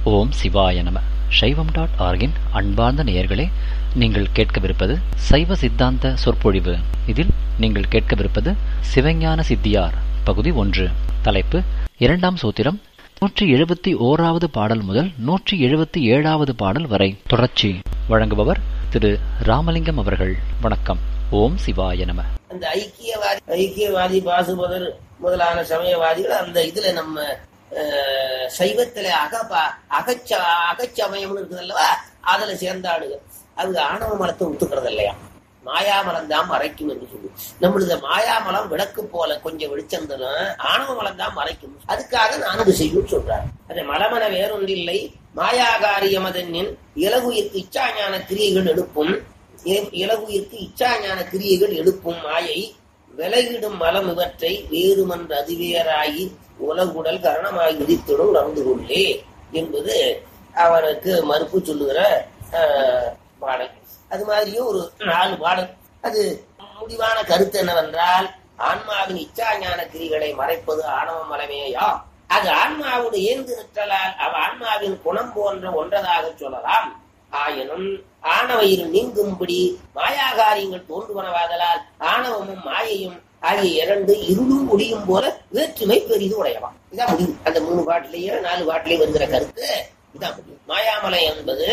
ஓம் சிவாய நம சைவம் டாட் ஆர்கின் அன்பார்ந்த நேயர்களே நீங்கள் கேட்கவிருப்பது சைவ சித்தாந்த சொற்பொழிவு இதில் நீங்கள் கேட்கவிருப்பது சிவஞான சித்தியார் பகுதி ஒன்று தலைப்பு இரண்டாம் சூத்திரம் நூற்றி எழுபத்தி ஓராவது பாடல் முதல் நூற்றி எழுபத்தி ஏழாவது பாடல் வரை தொடர்ச்சி வழங்குபவர் திரு ராமலிங்கம் அவர்கள் வணக்கம் ஓம் சிவாய நம அந்த ஐக்கியவாதி ஐக்கியவாதி பாசுபதர் முதலான சமயவாதிகள் அந்த இதுல நம்ம அஹ், சைவத்துல அக அகச்ச அகச்சமயம்னு இருக்குது அல்லவா அதுல சேர்ந்தாடுங்க அது ஆணவ மலத்தை ஒத்துக்கிறது இல்லையா மாயாமலம் தான் மறைக்கும் என்று சொல்லி நம்மளது மாயாமலம் விளக்கு போல கொஞ்சம் வெளிச்சம் தரும் ஆணவ மலம் தான் மறைக்கும் அதுக்காக நான்கு செய்யும் சொல்றாரு அது மலமன வேறொன்றில்லை மாயாகாரியம் அதனின் இலகுயிற்கு இச்சாஞான கிரியைகள் எடுப்பும் இ- இலகுயிற்கு இச்சாஞான கிரியைகள் எடுப்பும் மாயை விலகிடும் மலம் இவற்றை வேறுமன்ற அதுவேறாகி உலகுடல் கரணமாகி விதித்திடும் நடந்து கொள்ளே என்பது அவருக்கு மறுப்பு சொல்லுகிற ஆஹ், பாடல் அது மாதிரியே ஒரு நாலு பாடல் அது முடிவான கருத்து என்னவென்றால் ஆன்மாவின் இச்சாஞான கிரிகளை மறைப்பது ஆணவ மலமேயா அது ஆன்மாவோடு ஏந்து நிற்றலால் அவ ஆன்மாவின் குணம் போன்ற ஒன்றதாக சொல்லலாம் ஆயினும் ஆணவயிறு நீங்கும்படி மாயாகாரியங்கள் தோன்றுவனவாதலால் ஆணவமும் மாயையும் ஆகிய இரண்டு இருளும் முடியும் போல வேற்றுமை பெரிது உடையவாம் இதான் முடிவு அந்த மூணு பாட்டிலேயே நாலு பாட்டிலேயே வருகிற கருத்து இதான் முடிவு மாயாமலை என்பது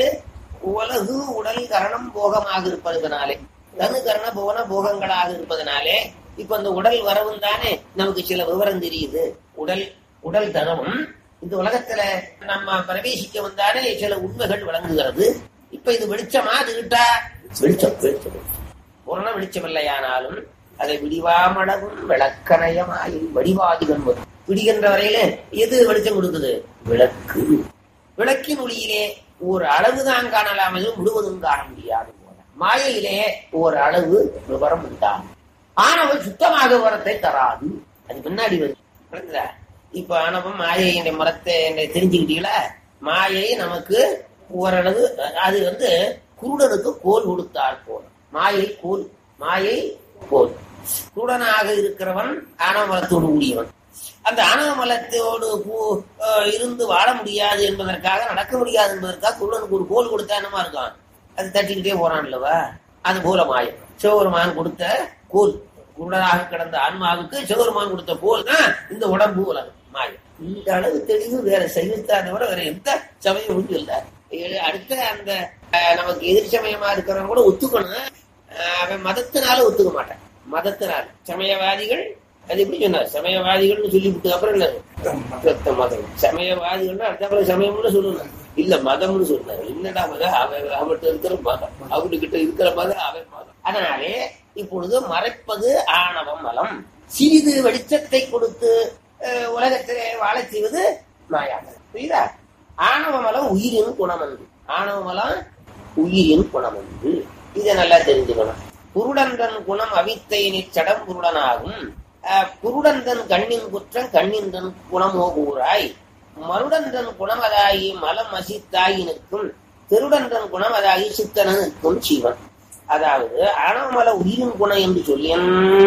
உலகு உடல் கரணம் போகமாக இருப்பதனாலே கனு கரண போன போகங்களாக இருப்பதனாலே இப்ப இந்த உடல் வரவும் தானே நமக்கு சில விவரம் தெரியுது உடல் உடல் தனமும் இந்த உலகத்துல நம்ம பிரவேசிக்க வந்தாலே சில உண்மைகள் விளங்குகிறது இப்ப இது வெளிச்சமா அது கிட்டா வெளிச்சம் வெளிச்சம் பூரண வெளிச்சமில்லையானாலும் அதை விடிவாமளவும் விளக்கணயமாய் வடிவாதிகள் வரும் விடுகின்ற வரையில எது வெளிச்சம் கொடுக்குது விளக்கு விளக்கின் ஒளியிலே ஒரு அளவுதான் காணலாம் எதுவும் முழுவதும் காண முடியாது போல மாயையிலே ஒரு அளவு விவரம் உண்டாகும் ஆணவம் சுத்தமாக விவரத்தை தராது அது முன்னாடி வருது புரியுதா? இப்ப ஆணவம் மாயை என்ற மரத்தை என்னை தெரிஞ்சுக்கிட்டீங்களா மாயை நமக்கு ஓரளவு அது வந்து குருடனுக்கு கோல் கொடுத்தார் போல மாயை கோல் மாயை கோல் குருடனாக இருக்கிறவன் ஆணவ மலத்தோடு கூடியவன் அந்த ஆணவ மலத்தோடு கூ- அஹ் இருந்து வாழ முடியாது என்பதற்காக நடக்க முடியாது என்பதற்காக குருடனுக்கு ஒரு கோல் கொடுத்தா என்னமா இருக்கான் அது தட்டிக்கிட்டே போறான் அல்லவா அது போல மாயம் சிவபெருமான் கொடுத்த கோல் குருடனாக கிடந்த ஆன்மாவுக்கு சிவபெருமான் கொடுத்த கோல் தான் இந்த உடம்பு உலகம் மாயம் இந்த அளவு தெளிவு வேற சைவத்தா தவிர வேற எந்த சமயமும் இல்லை இது அடுத்த அந்த அஹ், நமக்கு எதிர் சமயமா இருக்கிறவங்க கூட ஒத்துக்கணும் அஹ், அவன் மதத்தினால ஒத்துக்க மாட்டான் மதத்தினால சமயவாதிகள் அது எப்படி சொன்னார் சமயவாதிகள்னு சொல்லிவிட்டு அப்புறம் என்ன ரத்த மதம் சமயவாதிகள்னா அடுத்த சமயம்னு சொல்லணும் இல்ல மதம்னு சொன்னார் என்னடா மதம் அவன் அவன்கிட்ட இருக்கிற மதம் அவனுக்கிட்ட இருக்கிற மதம் அவன் மதம் அதனாலே இப்பொழுது மறைப்பது ஆணவம் மலம் சிறிது வெளிச்சத்தை கொடுத்து அஹ், உலகத்திலே வாழச் செய்வது மாயாமலம் புரியுதா ஆணவ மலம் உயிரின் குணமன்று ஆணவ மலம் உயிரின் குணமன்று இதை நல்லா தெரிஞ்சுக்கணும் குருடந்தன் குணம் அவித்தையினிற் சடம் குருடனாகும் அஹ், குருடந்தன் கண்ணின் குற்றம் கண்ணின்றன் குணமோ கூறாய் மருடந்தன் குணமதாகி மலம் அசித்தாகி நிற்கும் திருடந்தன் குணமதாகி சித்தன நிற்கும் சிவன் அதாவது ஆணவமல உயிரின் குணம் என்று சொல்லியன்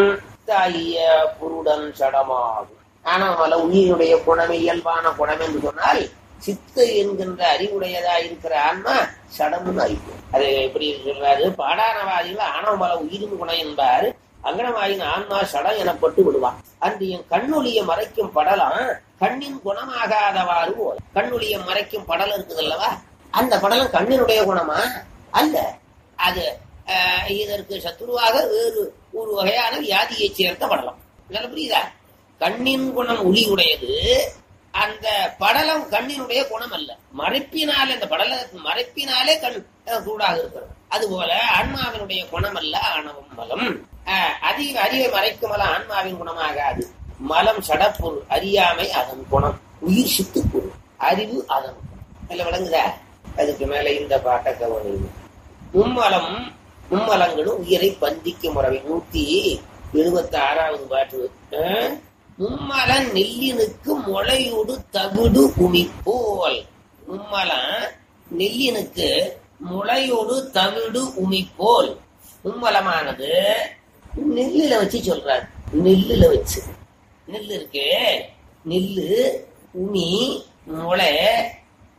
தாகிய புருடன் சடமாகும் ஆணவமல உயிரினுடைய குணமே இயல்பான குணம் என்று சொன்னால் சித்து என்கின்ற அறிவுடையதா இருக்கிற ஆன்மா சடம்னு அறிவு அது எப்படி சொல்றாரு பாடானவாதிகள் ஆணவமல உயிரின் குணம் என்பார் அங்கனவாயின் ஆன்மா சடம் எனப்பட்டு விடுவான் அன்று என் கண்ணொளிய மறைக்கும் படலம் கண்ணின் குணமாகாதவாறு போல கண்ணொளிய மறைக்கும் படலம் இருக்குது அல்லவா அந்த படலம் கண்ணினுடைய குணமா அல்ல அது ஆஹ், இதற்கு சத்துருவாக வேறு ஒரு வகையான வியாதியை சேர்த்த படலம் நல்லா புரியுதா கண்ணின் குணம் ஒளி உடையது அந்த படலம் கண்ணினுடைய குணம் அல்ல மறைப்பினாலே அந்த படல மறைப்பினாலே கண் அஹ், கூடாக இருக்கிறது அதுபோல ஆன்மாவினுடைய குணம் அல்ல ஆணவம் மலம் அஹ், அதிக அறிவை மறைக்கும் மலம் ஆன்மாவின் குணமாகாது மலம் சடப்பொருள் அறியாமை அதன் குணம் உயிர் சித்து பொருள் அறிவு அதன் குணம் இல்ல விளங்குதா அதுக்கு மேல இந்த பாட்டை கவனிங்க மும்மலம் மும்மலங்களும் உயிரை பந்திக்க முறவை நூத்தி எழுபத்தி ஆறாவது பாட்டு அஹ், மும்மல நெல்லினுக்கு முளையுடு தவிடு உமி போல் மும்மலம் நெல்லினுக்கு முளையோடு தவிடு உமி போல் மும்மலமானது நெல்லுல வச்சு சொல்றாரு நெல்லுல வச்சு நெல் இருக்கு நெல்லு உமி முளை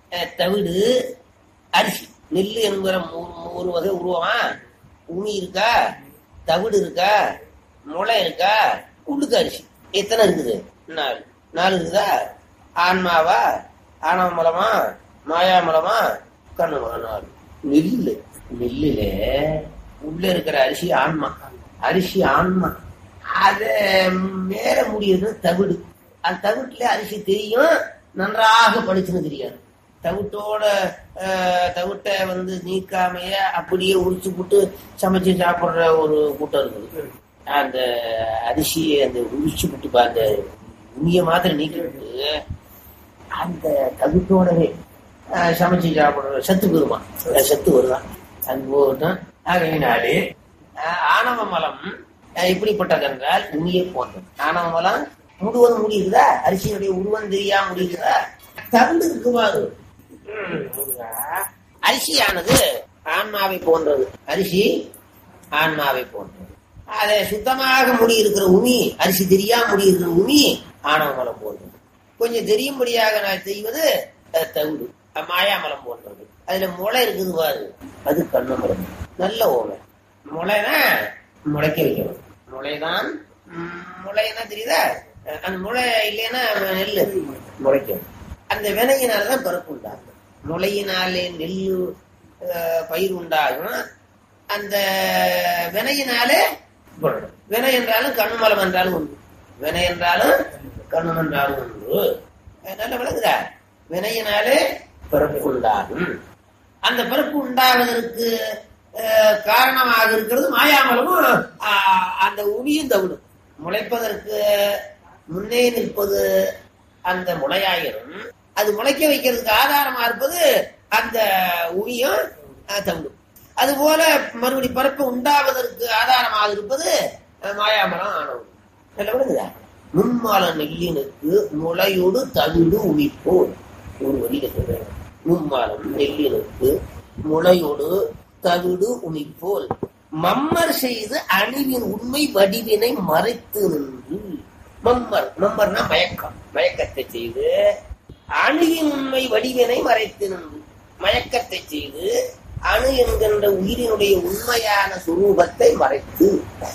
அஹ், தவிடு அரிசி நெல் என்கிற மூ- ஒரு வகை உருவமா உமி இருக்கா தவிடு இருக்கா முளை இருக்கா உள்ளுக்கு அரிசி எத்தனை இருக்குது நாலு நாலு இருக்குதா ஆன்மாவா ஆணவ மூலமா மாயா மூலமா கண்ணு மூலம் நாலு நெல்லு நெல்லுல உள்ள இருக்கிற அரிசி ஆன்மா அரிசி ஆன்மா அத மேல முடியுது தவிடு அந்த தவிட்டுல அரிசி தெரியும் நன்றாக படிச்சுன்னு தெரியாது தவிட்டோட அஹ், தவிட்டை வந்து நீக்காமையே அப்படியே உரிச்சு போட்டு சமைச்சு சாப்பிடுற ஒரு கூட்டம் இருக்குது அந்த அரிசியை அந்த உரிச்சு போட்டு பா- அந்த உண்ணிய மாதிரி நீக்கிட்டு அந்த தவிட்டோடவே அஹ், சமைச்சு சாப்பிடுற சத்து பெறுமா சத்து வருதான் அது போகட்டும் ஆகையினாலே அஹ், ஆணவ மலம் அஹ், எப்படிப்பட்டதென்றால் உண்ணியை போன்றது ஆணவ மலம் முழுவதும் முடியுதா அரிசியினுடைய உருவம் தெரியாம முடியுதா தகுந்து இருக்குமாறு அரிசியானது ஆன்மாவை போன்றது அரிசி ஆன்மாவை போன்றது அதை சுத்தமாக முடி இருக்கிற உமி அரிசி தெரியாம முடி இருக்கிற உமி ஆணவமலம் போன்றது கொஞ்சம் தெரியும்படியாக நான் செய்வது அஹ், தவிடு அஹ், மாயாமலம் போன்றது அதுல முளை இருக்குது பாரு அது கண்ணமரம் நல்ல ஓலை முளைனா முளைக்க வைக்கணும் முளைதான் ம், முளைன்னா தெரியுதா அஹ், அந்த முளை இல்லைன்னா நெல் முளைக்கும் அந்த வினையினாலதான் பிறப்பு உண்டாகும் முளையினாலே நெல் அஹ், பயிர் உண்டாகும் அந்த வினையினாலே பிறக்கும். வினை என்றாலும் கண்ணுமலம் என்றாலும் உண்டு வினை என்றாலும் கண்ணும் என்றாலும் உண்டு அஹ், நல்ல விளங்குதா வினையினாலே பிறப்பு உண்டாகும் அந்த பிறப்பு உண்டாவதற்கு அஹ், காரணமாக இருக்கிறது மாயாமலமும் அஹ், அந்த உமியும் தவிடும் முளைப்பதற்கு முன்னே நிற்பது அந்த முளையாயிரும் அது முளைக்க வைக்கிறதுக்கு ஆதாரமா இருப்பது அந்த உமியும் அஹ், தவிடும் அதுபோல மறுபடி பிறப்பு உண்டாவதற்கு ஆதாரமாக இருப்பது அஹ், மாயாமலம் ஆனவம் நல்ல விடுதா முன்மால நெல்லினுக்கு முளையோடு தவிடு உமிப்போர் ஒரு வழியில சொல்றேன் மும்மாலம் நெல்லினுக்கு முளையோடு தவிடு உமிப்போல் மம்மர் செய்து அணிவின் உண்மை வடிவினை மறைத்து நின்று மம்மர் மம்மர்னா மயக்கம் மயக்கத்தை செய்து அணுவின் உண்மை வடிவினை மறைத்து நின்று மயக்கத்தை செய்து அணு என்கின்ற உயிரினுடைய உண்மையான சுரூபத்தை மறைத்து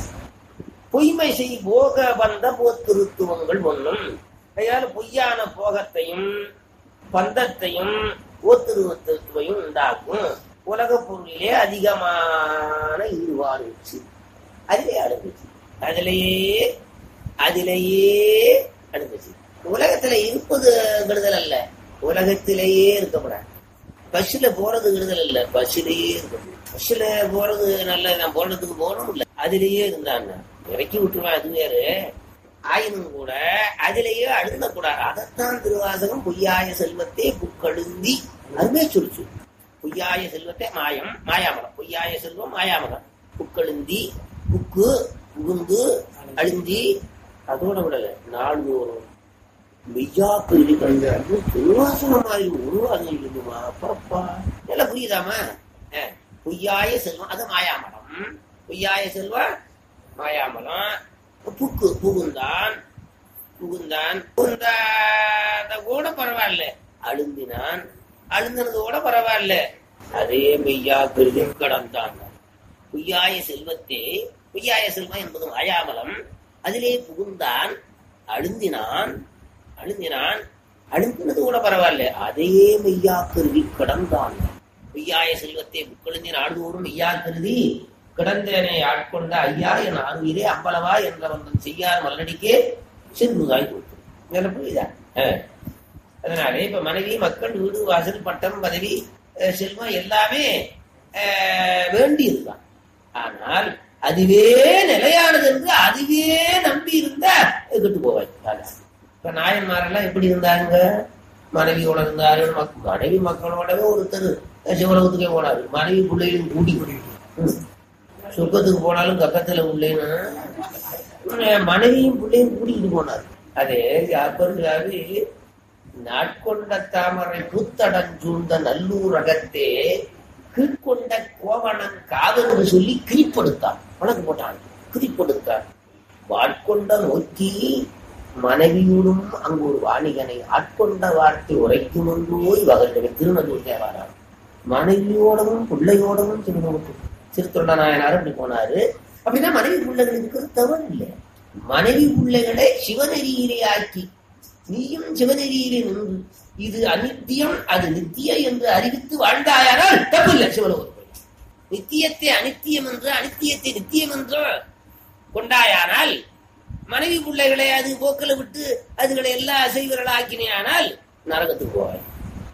பொய்மை செய் போக வந்த போத்திருத்துவங்கள் ஒன்றும் கையால் பொய்யான போகத்தையும் பந்தத்தையும் ஓத்திருவத்தையும் உண்டாக்கும் உலக பொருளிலே அதிகமான ஈடுபாடு வச்சு அதிலே அடங்குச்சு அதிலேயே அதிலேயே அடங்குச்சு உலகத்துல இருப்பது விடுதல் அல்ல உலகத்திலேயே இருக்கக்கூடாது பஸ்ல போறது விடுதல் இல்ல பஸ்லயே இருக்கணும் பஸ்ல போறது நல்ல நான் போனதுக்கு போகணும் இல்ல அதிலேயே இருந்தாங்க இறக்கி விட்டுருவேன் அது வேறு ஆயினும் கூட அதிலேயே அழுந்தக்கூடாது அதைத்தான் திருவாசகம் பொய்யாய செல்வத்தை புக்கழுந்தி அதுவே சொல்லிச்சு பொய்யாய செல்வத்தை மாயம் மாயாமலம் பொய்யாய செல்வம் மாயாமலம் புக்கழுந்தி புக்கு புகுந்து அழுந்தி அதோட விடல நாள்தோறும் மெய்யா கல்வி கண்டாரு திருவாசனம் மாதிரி உருவாதம் இல்லைமா அப்பப்பா எல்லாம் புரியுதாமா அஹ், பொய்யாய செல்வம் அது மாயாமலம் பொய்யாய செல்வம் மாயாமலம் புக்கு புகுந்தான் புகுந்தான் புகுந்த கூட பரவாயில்ல அழுந்தினான் அழுந்தினது கூட பரவாயில்ல அதே மெய்யா கருதி கடந்தான் பொய்யாய செல்வத்தே பொய்யாய செல்வம் என்பது மாயாமலம் அதிலே புகுந்தான் அழுந்தினான் அழுந்தினான் அழுந்தினது கூட பரவாயில்ல அதையே மெய்யா கருதி கடந்தான் பொய்யாய செல்வத்தை புக்கழுந்தின் ஆழ்வோரும் மெய்யா கருதி கிடந்தேனை ஆட்கொண்ட ஐயா என் ஆறுயிரே அம்பலவா என்றவன் செய்யார் மல்லடிக்கே செல்வதாய் கொடுத்து என்ன புரியுதா அஹ். அதனால இப்ப மனைவி மக்கள் வீடு வாசல் பட்டம் பதவி அஹ், செல்வம் எல்லாமே அஹ், வேண்டியதுதான் ஆனால் அதுவே நிலையானது என்று அதுவே நம்பி இருந்தா கெட்டு போவாய் அதான். இப்ப நாயன்மாரெல்லாம் எப்படி இருந்தாங்க மனைவியோட இருந்தாரு மக்- மனைவி மக்களோடவே ஒருத்தர் சிவலோகத்துக்கே போனாரு மனைவி பிள்ளைகளும் கூட்டி ம். சொர்க்கத்துக்கு போனாலும் கக்கத்துல உள்ளேன்னு உம், மனைவியும் பிள்ளையும் கூட்டிகிட்டு போனார் அதே அப்பருக்காரு நாட்கொண்ட தாமரை புத்தடஞ்சூழ்ந்த நல்லூர் அகத்தே கீழ்கொண்ட கோவணன் காதல் சொல்லி கிரிப்படுத்தான் வழக்கு போட்டான் கிரிப்படுத்தான் வாட்கொண்ட நோக்கி மனைவியோடும் அங்கு ஒரு வாணிகனை ஆட்கொண்ட வார்த்தை உரைக்கும் போய் வகர்ந்தவை திருநதூர் தேவாரம் மனைவியோடவும் பிள்ளையோடவும் திருநூற்று திருத்தொண்ட நாயனார் அப்படி போனாரு அப்படின்னா மனைவி பிள்ளைகள் இருக்கிறது தவறு இல்லை மனைவி பிள்ளைகளை சிவநெறியிலே ஆக்கி நீயும் சிவநெறியிலே நின்று இது அனித்தியம் அது நித்திய என்று அறிவித்து வாழ்ந்தாயானால் தப்பு இல்லை சிவலோகத்தில் நித்தியத்தை அனித்தியம் என்று அனித்தியத்தை நித்தியம் என்று கொண்டாயானால் மனைவி பிள்ளைகளை அது போக்கில் விட்டு அதுகளை எல்லாம் அசைவர்களாக்கினானால் நரகத்துக்கு போவாய்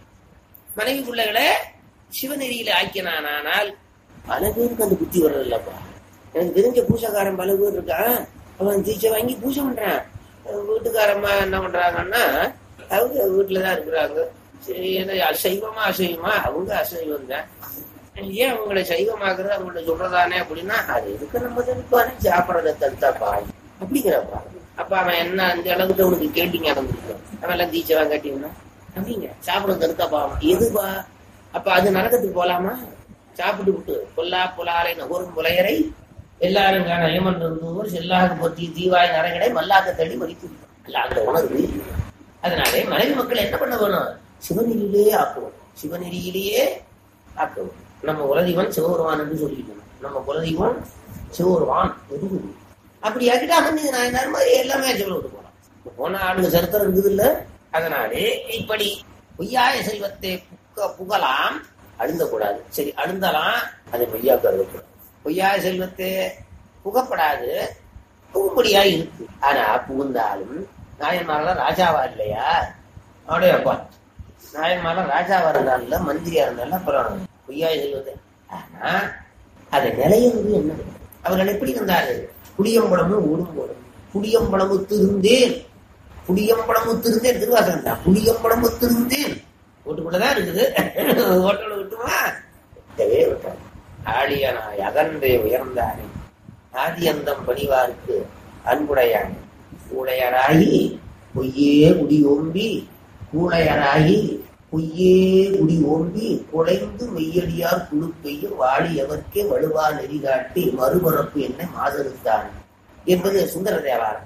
மனைவி பிள்ளைகளை சிவநெறியில ஆக்கினானால் பல பேருக்கு அந்த புத்தி வர்றதில்லப்பா எனக்கு தெரிஞ்ச பூசைக்காரன் பல பேர் இருக்கான் அவன் தீச்சை வாங்கி பூஜை பண்றான் வீட்டுக்காரம்மா என்ன பண்றாங்கன்னா அவங்க வீட்டுலதான் இருக்கிறாங்க சரி என்ன அசைவமா அசைவமா அவங்க அசைவம் தான் ஏன் அவங்களை சைவமாக்குறது அவங்கள்ட்ட சொல்றதானே அப்படின்னா அது எதுக்கு நம்ம தடுப்பானே சாப்பிடறத தடுத்தாப்பா அப்படிங்கிறப்பா அப்ப அவன் என்ன அந்த அளவுக்கு அவனுக்கு கேட்டிங்க நடந்துருக்கான் அவன் எல்லாம் தீச்சவா கேட்டீங்கன்னா அப்படிங்க சாப்பிட தடுத்தாப்பா எதுப்பா அப்ப அது நரகத்துக்கு போலாமா சாப்பிட்டு விட்டு பொல்லா புலாலை நகரும் புலையரை எல்லாரும் காண ஏமன் இருந்தோர் செல்லாக பொத்தி தீவாய் நரகடை மல்லாக்க தள்ளி மதித்து அல்ல அந்த உணர்வு அதனாலே மனைவி மக்கள் என்ன பண்ண வேணும் சிவநெறியிலேயே ஆக்குவோம் சிவநெறியிலேயே ஆக்குவோம் நம்ம குலதெய்வம் சிவபெருமான் என்று சொல்லிக்கணும் நம்ம குலதெய்வம் சிவபெருமான் என்று அப்படி ஆக்கிட்டா வந்து நான் மாதிரி எல்லாமே சிவனை விட்டு போலாம் போன ஆளுங்க சரித்திரம் இருக்குது இல்ல அதனாலே இப்படி பொய்யாய செல்வத்தை புக்க புகலாம் அழுந்தக்கூடாது சரி அழுந்தலாம் அதை பொய்யா கருதக்கூடாது பொய்யாய செல்வத்தை புகப்படாது புகும்படியா இருக்கு ஆனா புகுந்தாலும் நாயன்மாரெல்லாம் ராஜாவா இல்லையா அவடைய அப்பா நாயன்மாரெல்லாம் ராஜாவா இருந்தால மந்திரியா இருந்தாலும் அப்புறம் பொய்யாய செல்வத்தை ஆனா அதை நிலையிறது என்ன அவர்கள் எப்படி இருந்தாரு புளியம்பழமும் ஊடும்போடும் புளியம்பழமுத்து இருந்தேன் புளியம்பழமுத்து இருந்தேன் திருவாசகம் தான் புளியம்பழமுத்து இருந்தேன் வீட்டுக்குள்ளதான் இருக்குது ஹோட்டல விட்டுமா விட்டவே விட்டார் ஆழியனாய் அகன்றே உயர்ந்தானே ஆதியந்தம் பணிவார்க்கு அன்புடையான் கூடையராகி பொய்யே குடி ஓம்பி கூடையராகி பொய்யே குடி ஓம்பி குலைந்து மெய்யடியார் குழுப்பையும் வாழி எவர்க்கே வலுவா நெறிகாட்டி மறுபரப்பு என்னை மாதறுத்தான் என்பது சுந்தர தேவாரம்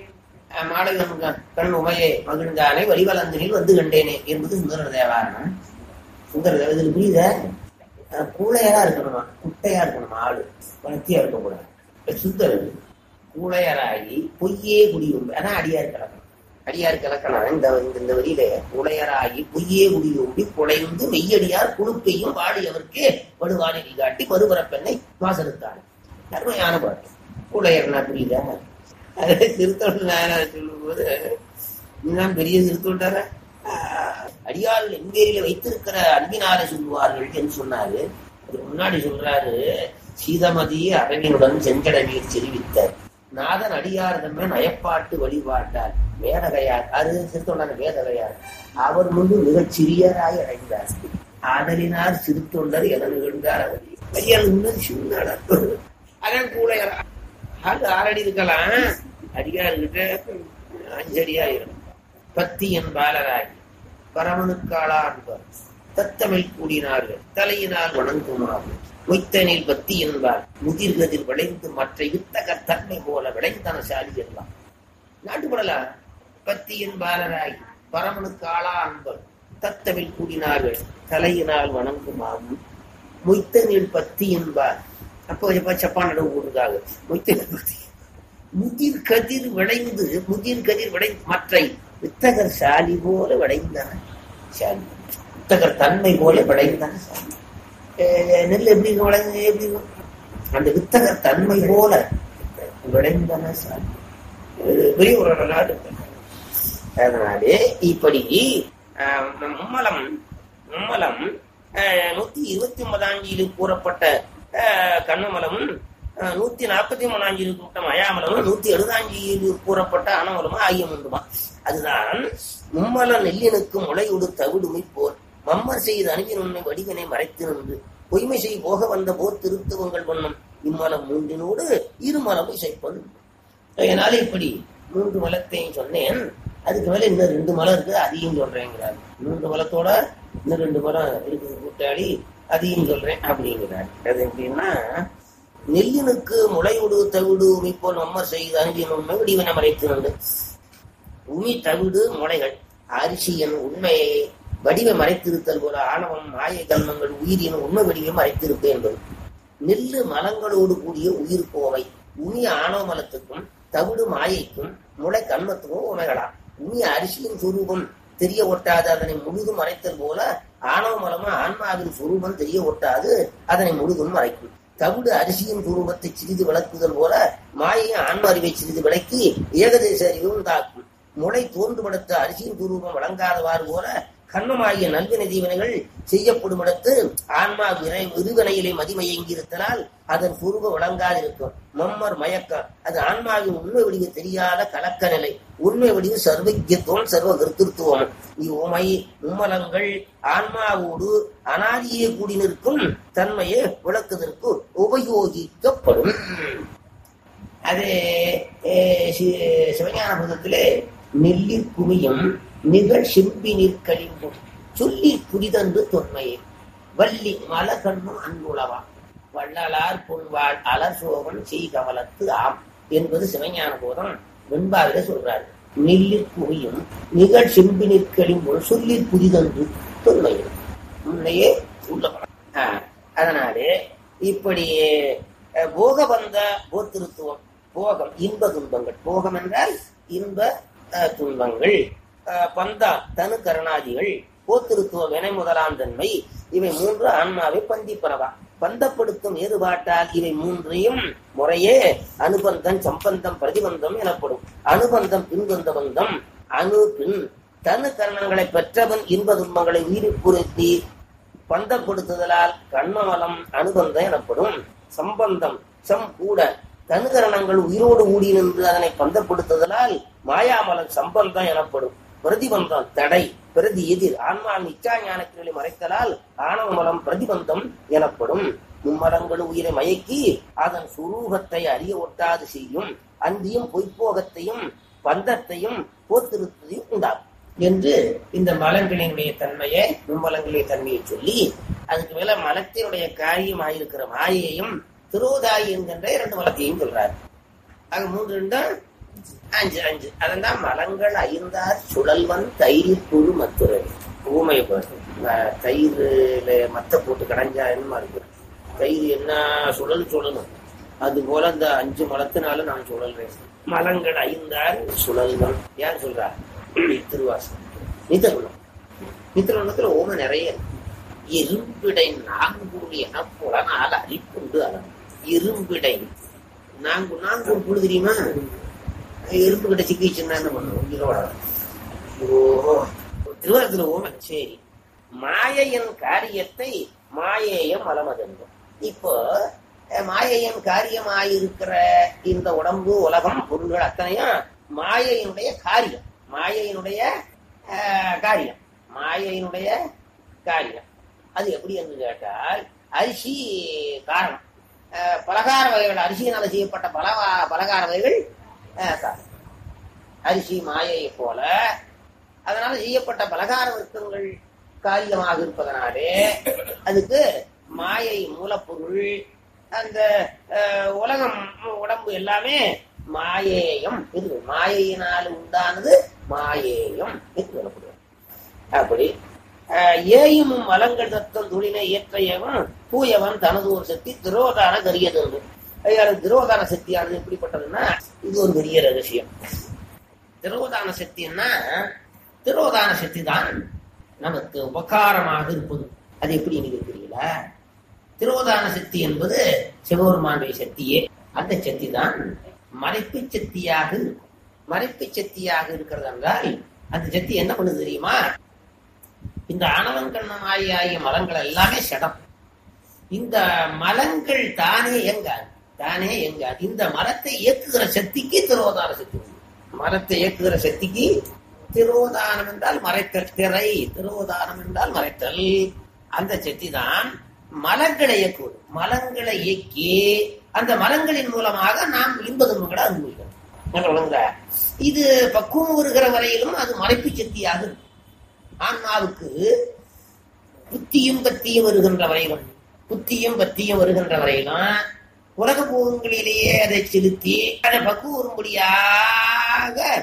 மாடகன் கண் உமையை மகிழ்ந்தானே வழிவலந்தனில் வந்து கண்டேனே என்பது சுந்தர தேவாரம் சுந்தர தேவதில் புரியுத கூளையரா இருக்கணுமா குட்டையா இருக்கணுமா ஆளு வளர்த்தியா இருக்கக்கூடாது சுந்தரர் கூளையராகி பொய்யே குடியும் அதான் அடியார் கலக்கணும் அடியார் கலக்கணும் இந்த இந்த வரியில கூளையராகி பொய்யே குடியோம்பி குலைந்து மெய்யடியார் குழுப்பையும் வாடியவர்க்கே வடுவானை காட்டி மறுபரப்பெண்ணை வாசலுத்தான் அருமையான பாட்டு கூளையர்னா புரியுதா அது திருத்தொண்டு நாயனார் சொல்லும் போது நீதான் பெரிய திருத்தொண்டார அடியார்கள் எங்கேரியில வைத்திருக்கிற அன்பினார சொல்லுவார்கள் என்று சொன்னாரு அதுக்கு முன்னாடி சொல்றாரு சீதமதி அரவினுடன் செஞ்சடவீர் செறிவித்தார் நாதன் அடியார் தம்மை நயப்பாட்டு வழிபாட்டார் வேதகையார் அது திருத்தொண்டான வேதகையார் அவர் முன்பு மிகச் சிறியராய் அடைந்தார் ஆதலினார் சிறுத்தொண்டர் என நிகழ்ந்தார் அவர் ஐயர் இன்னும் சின்ன அதான் கூட ஆள் ஆறடி இருக்கலாம் அடியார்கிட்ட அஞ்சடியா இருக்கும் பத்தி என்பாலராகி பரமனுக்காளா அன்பர் தத்தமிழ் கூடினார்கள் தலையினால் வணங்குமாறு மொய்த்தனில் பத்தி என்பார் முதிர்கதில் விளைந்து மற்ற யுத்தக தன்மை போல விளைந்தனசாலி எல்லாம் நாட்டுப்படலாம் பத்தி என்பாலராகி பரமனுக்கு ஆளா அன்பர் தத்தமிழ் கூடினார்கள் தலையினால் வணங்குமாறு மொய்த்தனில் பத்தி என்பார் அப்போ எப்ப சப்பான் நடவு போட்டிருக்காங்க மொய்த்தனில் பத்தி முதிர் கதிர் விளைந்து முதிர் கதிர் விளைந்து மற்றை வித்தகர் சாலி போல விளைந்தன சாலி வித்தகர் தன்மை போல விளைந்தன சாலி நெல் எப்படி விளைந்து எப்படி அந்த வித்தகர் தன்மை போல விளைந்தன சாலி பெரிய ஒரு நாடு அதனாலே இப்படி மும்மலம் மும்மலம் நூத்தி இருபத்தி ஒன்பதாம் கூறப்பட்ட கண்ணமலமும் நூத்தி நாற்பத்தி மூணாம் தேதி கூட்டம் அயாமலமும் நூத்தி எழுபதாம் தேதி கூறப்பட்ட அனமலமும் ஆகிய உண்டுமா அதுதான் மும்மல நெல்லினுக்கு முளையுடு தவிடுமை போர் மம்மர் செய்து அணுகின் உண்மை வடிவினை மறைத்து நின்று பொய்மை செய் போக வந்த போர் திருத்துவங்கள் பண்ணும் இம்மலம் மூன்றினோடு இருமலம் இசைப்பது அதனால இப்படி மூன்று மலத்தையும் சொன்னேன் அதுக்கு மேல இன்னும் ரெண்டு மலம் இருக்குது அதையும் சொல்றேங்கிறார் மூன்று மலத்தோட இன்னும் ரெண்டு மலம் இருக்குது கூட்டாளி அதையும் சொல்றேன் அப்படிங்கிறார் அது எப்படின்னா நெல்லினுக்கு முளையுடு தவிடு உமைப்போல் நம்ம செய்து அணுகின் உண்மை வடிவனை மறைத்து நின்று உமி தவிடு முளைகள் அரிசியின் உண்மையை வடிவை மறைத்திருத்தல் போல ஆணவம் மாய கண்மங்கள் உயிரின் உண்மை வடிவை மறைத்திருப்பு என்பது நெல்லு மலங்களோடு கூடிய உயிர் கோவை உமி ஆணவ மலத்துக்கும் தவிடு மாயைக்கும் முளை கண்மத்துக்கும் உமைகளா உமி அரிசியின் சுரூபம் தெரிய ஒட்டாது அதனை முழுதும் மறைத்தல் போல ஆணவ மலமா ஆன்மாவின் சுரூபம் தெரிய ஒட்டாது அதனை முழுதும் மறைக்கும் தவிடு அரிசியின் சுரூபத்தை சிறிது விளக்குதல் போல மாயை ஆன்ம அறிவை சிறிது விளக்கி ஏகதேச அறிவு உண்டாக்கும் முளை தோன்றுபடுத்த அரிசியின் சுரூபம் வழங்காதவாறு போல கண்மமாகிய நல்வினை தீவனைகள் செய்யப்படும் இடத்து ஆன்மா விரை விருவினையிலே மதிமயங்கியிருத்தலால் அதன் சுரூப வழங்காதிருக்கும் மம்மர் மயக்கம் அது ஆன்மாவின் உண்மை வடிவு தெரியாத கலக்க நிலை உண்மை வடிவு சர்வஜத்துவம் சர்வ கருத்திருத்துவம் இவ்வுமை மும்மலங்கள் ஆன்மாவோடு அனாதியே கூடி நிற்கும் தன்மையை விளக்குவதற்கு உபயோகிக்கப்படும் அது அஹ், சி- சிவஞான புதத்திலே நெல்லிற் குமியும் நிகழ் செம்பி நிற்கழிவும் சொல்லி புரிதன்று தொன்மையே வள்ளி மலகண்ணும் அன்புளவா வள்ளலார் பொன்வாள் அலசோகன் செய்கமலத்து ஆம் என்பது சிவஞான போதம் வெண்பாவில சொல்றாரு நெல்லிற் குமியும் நிகழ் செம்பி நிற்கழிவும் சொல்லி புரிதன்று தொன்மையே முன்னையே உள்ளவன் ஆஹ், அதனாலே இப்படி அஹ், போகபந்த போத்திருத்துவம் போகம் இன்ப துன்பங்கள் போகம் என்றால் இன்ப அஹ், துன்பங்கள் அஹ், பந்தா தனு கரணாதிகள் போத்திருத்துவ வினை முதலாம் தன்மை இவை மூன்று ஆன்மாவை பந்திப்பனவா பந்தப்படுத்தும் ஏறுபாட்டால் இவை மூன்றையும் முறையே அனுபந்தம் சம்பந்தம் பிரதிபந்தம் எனப்படும் அனுபந்தம் பின்பந்த பந்தம் அணு பின் தனு கரணங்களை பெற்றவன் இன்ப துன்பங்களை உயிர்ப்புறுத்தி பந்தப்படுத்துதலால் கண்மமலம் அனுபந்தம் எனப்படும் சம்பந்தம் சம் கூட தனுகரணங்கள் உயிரோடு ஊடி நின்று அதனை பந்தப்படுத்துதலால் மாயாமலம் சம்பந்தம் எனப்படும் பிரதிபந்தம் தடை பிரதி எதிர் ஆன்மாவின் இச்சா ஞானத்தினை மறைத்தலால் ஆணவமலம் பிரதிபந்தம் எனப்படும் மும்மலங்கள் உயிரை மயக்கி அதன் சுரூபத்தை அறிய ஒட்டாது செய்யும் அந்தியும் பொய்ப்போகத்தையும் பந்தத்தையும் போத்திருத்ததையும் உண்டாகும் என்று இந்த மலங்களினுடைய தன்மையை மும்மலங்களுடைய தன்மையை சொல்லி அதுக்கு மேல மலத்தினுடைய காரியமாயிருக்கிற மாயையும் திருவோதாயி என்கின்ற இரண்டு மலத்தையும் சொல்றார் ஆக மூன்று ரெண்டு அஞ்சு அஞ்சு அதான் மலங்கள் ஐந்தார் சுழல்வன் தயிர் புழு மத்துரை ஊமை தயிர்ல மத்த போட்டு கடைஞ்சா என்னமா இருக்கு தயிர் என்ன சுழல் சுழலும் அது போல இந்த அஞ்சு மலத்தினால நான் சுழல்றேன் மலங்கள் ஐந்தார் சுழல்வன் யார் சொல்றா திருவாசம் நித்தகுணம் நித்தகுணத்துல ஓம நிறைய இருக்கு. இரும்பிடை நான்குடி என புலனால அரிப்புண்டு அலம் இரும்பிடை நான்கு நான்கு புழு தெரியுமா எறும்பு கிட்ட சிக்கிச்சுன்னா என்ன பண்ணுவோம் உயிரோட ஓ திருவாரத்துல ஓம சரி மாயையின் காரியத்தை மாயேயம் மலமதென்றும் இப்போ அஹ், மாயையின் காரியமாயிருக்கிற இந்த உடம்பு உலகம் பொருள்கள் அத்தனையும் மாயையினுடைய காரியம் மாயையினுடைய அஹ், காரியம் மாயையினுடைய காரியம் அது எப்படி என்று கேட்டால் அரிசி காரணம் அஹ், பலகார வகைகள் அரிசியினால செய்யப்பட்ட பலவா பலகார வகைகள் அஹ், காரணம் அரிசி மாயையை போல அதனால செய்யப்பட்ட பலகார வர்க்கங்கள் காரியமாக இருப்பதனாலே அதுக்கு மாயை மூலப்பொருள் அந்த அஹ், உலகம் உடம்பு எல்லாமே மாயேயம் இது மாயையினால் உண்டானது மாயேயம் என்று சொல்லப்படுகிறது அப்படி அஹ், ஏயும் மலங்கள் தத்தம் துளினை ஏற்றையவன் தூயவன் தனது ஒரு சக்தி திரோதான கரியது என்று ஐயா, திரோதான சக்தியானது எப்படிப்பட்டதுன்னா இது ஒரு பெரிய ரகசியம் திரோதான சக்தின்னா திரோதான சக்தி தான் நமக்கு உபகாரமாக இருப்பது அது எப்படி நீங்க தெரியல திரோதான சக்தி என்பது சிவபெருமானுடைய சக்தியே அந்த சக்தி தான் மறைப்பு சக்தியாக இருக்கும் மறைப்பு சக்தியாக இருக்கிறது என்றால் அந்த சக்தி என்ன பண்ணுது தெரியுமா இந்த ஆணவன் கண்ணம் ஆகிய ஆகிய மலங்கள் எல்லாமே சடம் இந்த மலங்கள் தானே எங்காது தானே எங்காது இந்த மரத்தை இயக்குகிற சக்திக்கு திரோதான சக்தி உண்டு. மரத்தை இயக்குகிற சக்திக்கு திரோதானம் என்றால் மறைத்தல் திரை திரோதானம் என்றால் மறைத்தல் அந்த சக்தி தான் மலங்களை இயக்குவது மலங்களை இயக்கி அந்த மலங்களின் மூலமாக நாம் இன்ப துன்பங்களை அனுபவிக்கிறோம் என்ன விளங்குதா? இது பக்குவம் வருகிற வரையிலும் அது மறைப்பு சக்தியாக இருக்கும் ஆன்மாவுக்கு புத்தியும் பத்தியும் வருகின்ற வரையிலும் புத்தியும் பத்தியும் வருகின்ற வரையிலும் உலக போகங்களிலேயே அதை செலுத்தி அதை பக்குவம் வரும்படியாக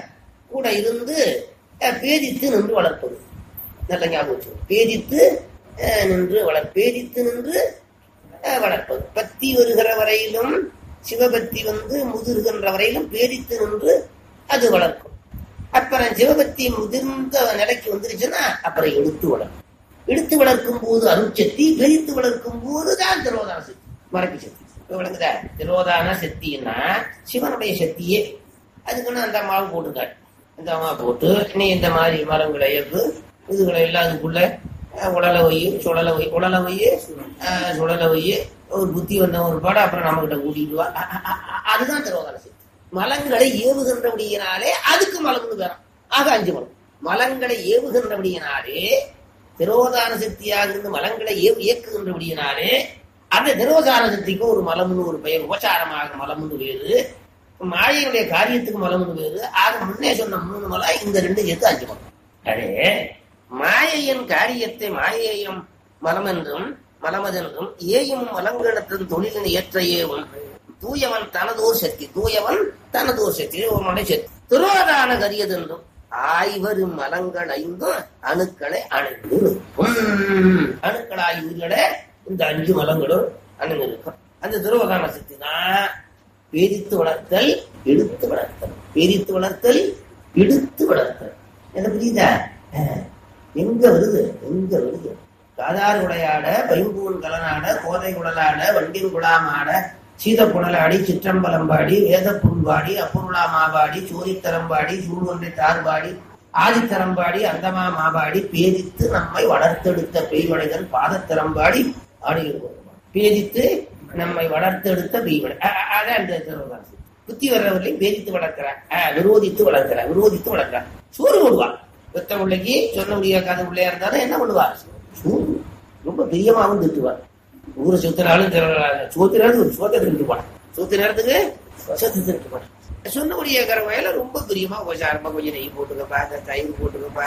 கூட இருந்து அஹ், பேதித்து நின்று வளர்ப்பது நல்ல ஞாபகம் வச்சுக்கணும். பேதித்து அஹ், நின்று வளர் பேதித்து நின்று அஹ், வளர்ப்பது பத்தி வருகிற வரையிலும் சிவபக்தி வந்து முதிர்கின்ற வரையிலும் பேதித்து நின்று அது வளர்க்கும் அப்புறம் சிவபக்தி முதிர்ந்த நிலைக்கு வந்துருச்சுன்னா அப்புறம் எடுத்து வளர்க்கும் எடுத்து வளர்க்கும் போது அருட்சக்தி பெரித்து வளர்க்கும் போது தான் திரோதான சக்தி மரபு சக்தி இப்ப விளங்குதா திரோதான சக்தின்னா சிவனுடைய சக்தியே அதுக்குன்னு அந்த மாவு போட்டுக்காரு இந்த மாவு போட்டு நீ இந்த மாதிரி மரங்களை எப்பு இதுகளை எல்லாம் அதுக்குள்ள அஹ், உடல வை சுடல வை உடல வை அஹ், சுடல வை ஒரு புத்தி வந்த ஒரு பாடம் அப்புறம் நம்ம கிட்ட கூட்டிட்டு வா அ- அ- அ- அதுதான் திரோதான சக்தி மலங்களை ஏவுகின்றபடியினாலே அதுக்கு மலம்னு பேரம் ஆக அஞ்சு மலம் மலங்களை ஏவுகின்றபடியினாலே திரோதான சக்தியாக இருந்து மலங்களை ஏவு இயக்குகின்றபடியினாலே அந்த திரோதான சக்திக்கு ஒரு மலம்னு ஒரு பெயர் உபச்சாரமாக மலம்னு வேறு மாயையுடைய காரியத்துக்கு மலம்னு வேறு ஆக முன்னே சொன்ன மூணு மலம் இந்த ரெண்டு சேர்த்து அஞ்சு மலம் அதே மாயையின் காரியத்தை மாயையும் மலம் என்றும் மலமதென்றும் ஏயும் மலங்களிடத்தின் தொழிலின் ஏற்ற ஏவும் தூயவன் தனதோர் சக்தி தூயவன் தனதோர் சக்தி ஒருவனுடைய சக்தி துரோதான கரியதென்றும் ஆய்வரும் மலங்கள் ஐந்தும் அணுக்களை அணைந்து நிற்கும் அணுக்களாய் உயிர்களே இந்த அஞ்சு மலங்களும் அணுகு இருக்கும் அந்த துரோதான சக்தி தான் பேதித்து வளர்த்தல் எடுத்து வளர்த்தல் பேதித்து வளர்த்தல் எடுத்து வளர்த்தல் என்ன புரியுதா அஹ், எங்க வருது எங்க வருது காதார் உடையாட பைம்பூன் கலனாட கோதை குடலாட வண்டின் குழாமாட சீத புனலாடி சிற்றம்பலம்பாடி வேத புண்பாடி அப்பொருளா மாபாடி சோரித்தரம்பாடி சூழ்வொன்றை தார்பாடி ஆதித்தரம்பாடி அந்தமா மாபாடி பேதித்து நம்மை வளர்த்தெடுத்த பெய்வடைதன் பாதத்தரம்பாடி ஆடுகிறோம் பேதித்து நம்மை வளர்த்தெடுத்த பெய்வடை அ- அ- அதான் அந்த திருவள்ளுவர். புத்தி வர்றவர்களையும் பேதித்து வளர்க்கிறார் அஹ், விரோதித்து வளர்க்கிறார் விரோதித்து வளர்க்கிறார் சோறு போடுவார் பெத்த பிள்ளைக்கு சொன்ன முடியாத பிள்ளையா இருந்தாலும் என்ன பண்ணுவார் சோறு ரொம்ப பிரியமாவும் திட்டுவார் ஊரை சுத்தினாலும் சோத்தினாலும் ஒரு சோத்தை திருட்டுவான் சோத்து நேரத்துக்கு சோத்து திருட்டுவான் சொன்னபடி கேட்கற வயல ரொம்ப பிரியமா உபசாரமா கொஞ்சம் நெய் போட்டுக்கப்பா இந்த தயிர் போட்டுக்கப்பா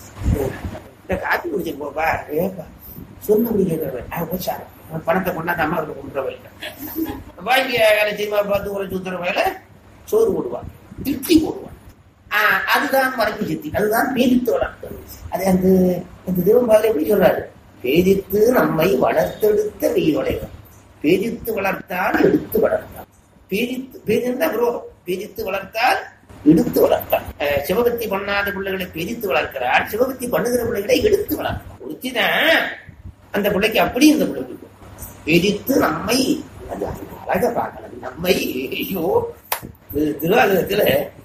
இந்த காப்பி குடிச்சிட்டு போப்பா ஏப்பா சொன்னபடி கேட்கறவன் உபசாரம் அவன் பணத்தை கொண்டாந்து அம்மா கிட்ட கொடுக்குற வயல வாங்கி வேலை சினிமா பார்த்து உரை சுத்துற வயல சோறு போடுவான் திருப்தி போடுவான் ஆஹ் அதுதான் மறைப்பு சித்தி அதுதான் பேதித்து வளர்த்தல் அது அந்த அந்த தெய்வம் பாதிரி எப்படி சொல்றாரு பேதித்து நம்மை வளர்த்தெடுத்த வெயிலுடையவன் பேதித்து வளர்த்தால் எடுத்து வளர்த்தான் பேதித்து பேதிந்தா விரோதம் பேதித்து வளர்த்தால் எடுத்து வளர்த்தான் அஹ் சிவபக்தி பண்ணாத பிள்ளைகளை பேதித்து வளர்க்கிறார் சிவபக்தி பண்ணுகிற பிள்ளைகளை எடுத்து வளர்க்கிறார் ஒருத்திதான் அந்த பிள்ளைக்கு அப்படி இந்த பிள்ளைக்கு பேதித்து நம்மை அது அழக பார்க்கலாம் நம்மை ஐயோ இது திருவாரூரத்துல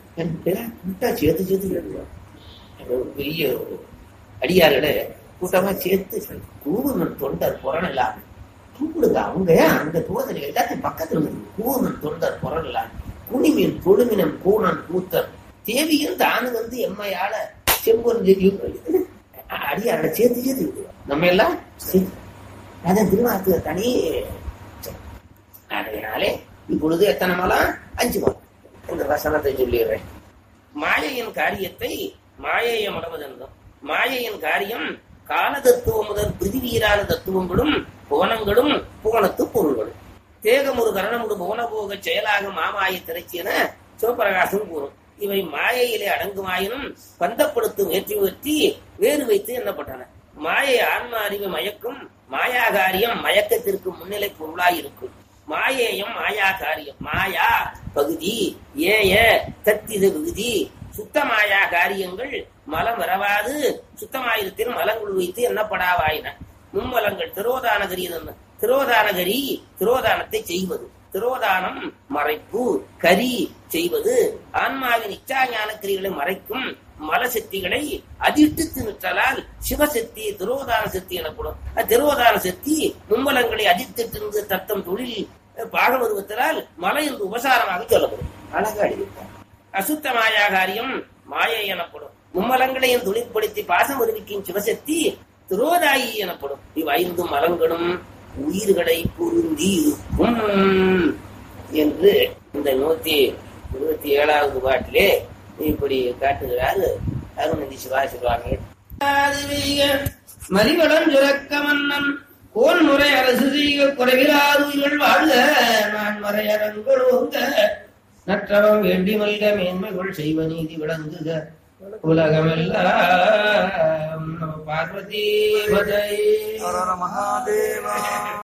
கூட்டா சேர்த்து சேர்த்து கேட்டுருவாங்க ஒரு பெரிய ஒரு அடியார்கள கூட்டமா சேர்த்து கூவுனன் தொண்டர் புறன் இல்லாம கூப்பிடுங்க அவங்க அந்த தூதனை எல்லாத்தையும் பக்கத்துல இருந்து கூவுனன் தொண்டர் புறன் இல்லாம குனிமின் தொழுமினன் கூணன் கூத்தர் தேவியும் தானு வந்து எம்மையால செம்பொன் தேவியும் அடியாரோட சேர்த்து சேர்த்து விடுவாங்க. நம்ம எல்லாம் சேர்த்து அதான் திருவாரூர் தனி அதனாலே இப்பொழுது எத்தனை மலம் அஞ்சு மலம் இந்த வசனத்தை சொல்லிடுறேன் மாயையின் காரியத்தை மாயைய மடவதென்றும் மாயையின் காரியம் கால தத்துவம் முதல் பிரிதிவீரான தத்துவங்களும் புவனங்களும் புவனத்து பொருள்களும் தேகம் ஒரு கரணமுடு புவனபோக செயலாக மாமாய திரைச்சி என சிவபிரகாசம் கூறும் இவை மாயையிலே அடங்குமாயினும் பந்தப்படுத்தும் ஏற்றி உயர்த்தி வேறு வைத்து எண்ணப்பட்டன மாயை ஆன்ம அறிவு மயக்கும் மாயா காரியம் மயக்கத்திற்கு முன்னிலை பொருளாயிருக்கும் மாயேயம் மாயா காரியம் மாயா பகுதி ஏய தத்தித விகுதி சுத்த மாயா காரியங்கள் மலம் வரவாது சுத்தமாயிருத்தில் மலங்கள் வைத்து எண்ணப்படாவாயின மும்மலங்கள் திரோதானகரி திரோதானகரி திரோதானத்தை செய்வது திரோதானம் மறைப்பு கரி செய்வது ஆன்மாவின் இச்சா ஞான கிரிகளை மறைக்கும் மலசக்திகளை அதிர்த்து நிற்றலால் சிவசக்தி திரோதான சக்தி எனப்படும் திரோதான சக்தி மும்மலங்களை அதிர்த்திட்டு தத்தம் தொழில் பாகம் வருவதால் மலை என்று உபசாரமாக சொல்லப்படும் அழகா எழுதியிருக்கார் அசுத்த மாயா காரியம் மாயை எனப்படும் மும்மலங்களையும் தொழிற்படுத்தி பாசம் வருவிக்கும் சிவசக்தி திரோதாயி எனப்படும் இவ்வைந்து மலங்களும் உயிர்களை பொருந்தி இருக்கும் என்று இந்த நூத்தி இருபத்தி ஏழாவது பாட்டிலே இப்படி காட்டுகிறார் அருணதி சிவாசிவார்கள் மறிவளம் சுரக்க மன்னன் கோன் முறை அரசு செய்ய குறைவிலாதுகள் வாழ்க நான் மறையரங்களோங்க நற்றவம் வேண்டி மல்க மேன்மைகள் செய்வ நீதி விளங்குக உலகமெல்லாம் நம பார்வதி பதை ஹர ஹர மகாதேவா